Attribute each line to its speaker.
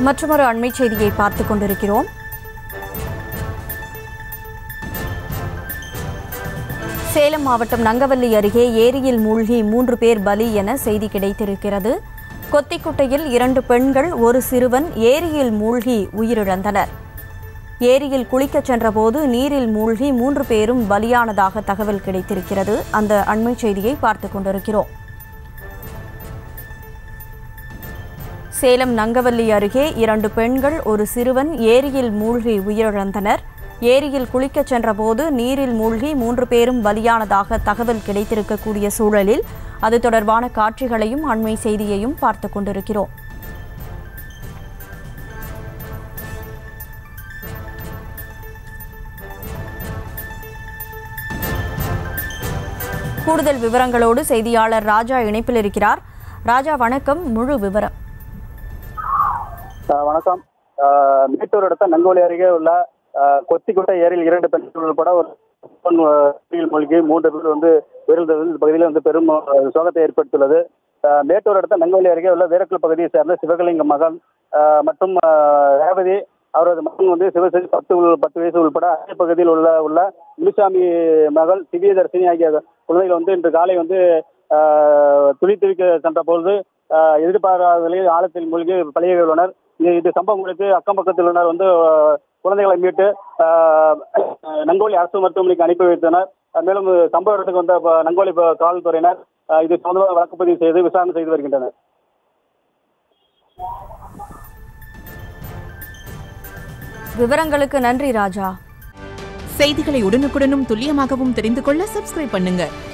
Speaker 1: மற்றொரு அண்மை செய்தியை பார்த்துக் கொண்டிருக்கிறோம் சேலம் மாவட்டம் நங்கவல்லி அருகே ஏரியில் மூழ்கி மூன்று பேர் பலி என செய்தி கிடைத்திருக்கிறது கொத்திக்குட்டையில் இரண்டு பெண்கள் ஒரு சிறுவன் ஏரியில் மூழ்கி உயிரிழந்தனர் ஏரியில் குளிக்கச் சென்றபோது நீரில் மூழ்கி மூன்று பேரும் பலியானதாக தகவல் கிடைத்திருக்கிறது அந்த அண்மை செய்தியை பார்த்துக் கொண்டிருக்கிறோம் சேலம் நங்கவல்லி அருகே இரண்டு பெண்கள் ஒரு சிறுவன் ஏரியில் மூழ்கி உயிரிழந்தனர் ஏரியில் குளிக்கச் சென்றபோது நீரில் மூழ்கி மூன்று பேரும் பலியானதாக தகவல் கிடைத்திருக்கக்கூடிய சூழலில் அது தொடர்பான காட்சிகளையும் அண்மை செய்தியையும் பார்த்துக் கொண்டிருக்கிறோம் கூடுதல் விவரங்களோடு செய்தியாளர் ராஜா இணைப்பில் இருக்கிறார் ராஜா வணக்கம் முழு விவரம்
Speaker 2: ஆஹ் வணக்கம் ஆஹ் மேட்டூர் அடுத்த நங்கோலி அருகே உள்ள ஆஹ் கொத்திக்குட்டை ஏரியில் இரண்டு பெண்கள் உட்பட ஒரு பெண், ஆஹ் நீரில் மூழ்கி மூன்று பேர் வந்து உயிரிழந்தது இந்த பகுதியில் வந்து பெரும் ஆஹ் சோகத்தை ஏற்படுத்தியுள்ளது ஆஹ் மேட்டூர் அடுத்த நங்கோலி அருகே உள்ள வீரக்கல் பகுதியை சேர்ந்த சிவகலிங்க மகன் ஆஹ் மற்றும் ஆஹ் ரேவதி அவரது மகன் வந்து சிவசரி பத்து உள்- பத்து வயசு உள்பட அதே பகுதியில் உள்ள உள்ள முனுசாமி மகள் திவ்யதர்ஷினி ஆகிய குழந்தைகள் வந்து இன்று காலை வந்து ஆஹ் துணி துவிக்க சென்ற பொழுது ஆஹ் எதிர்பாராத நிலையில் ஆழத்தில் மூழ்கி பலியாகியுள்ளனர் இது இது சம்பவம் குறித்து அக்கம் பக்கத்தில் உள்ளனர் வந்து ஆஹ் குழந்தைகளை மீட்டு ஆஹ் நங்கோலி அரசு மருத்துவமனைக்கு அனுப்பி வைத்தனர் ஆஹ் மேலும் சம்பவ இடத்துக்கு வந்த ப- நங்கோலி ப- காவல்துறையினர் ஆஹ் இது சம்பந்தமாக வழக்குப்பதிவு செய்து விசாரணை செய்து வருகின்றனர்
Speaker 1: விவரங்களுக்கு நன்றி ராஜா
Speaker 3: செய்திகளை உடனுக்குடனும் துல்லியமாகவும் தெரிந்து கொள்ள சப்ஸ்கிரைப் பண்ணுங்க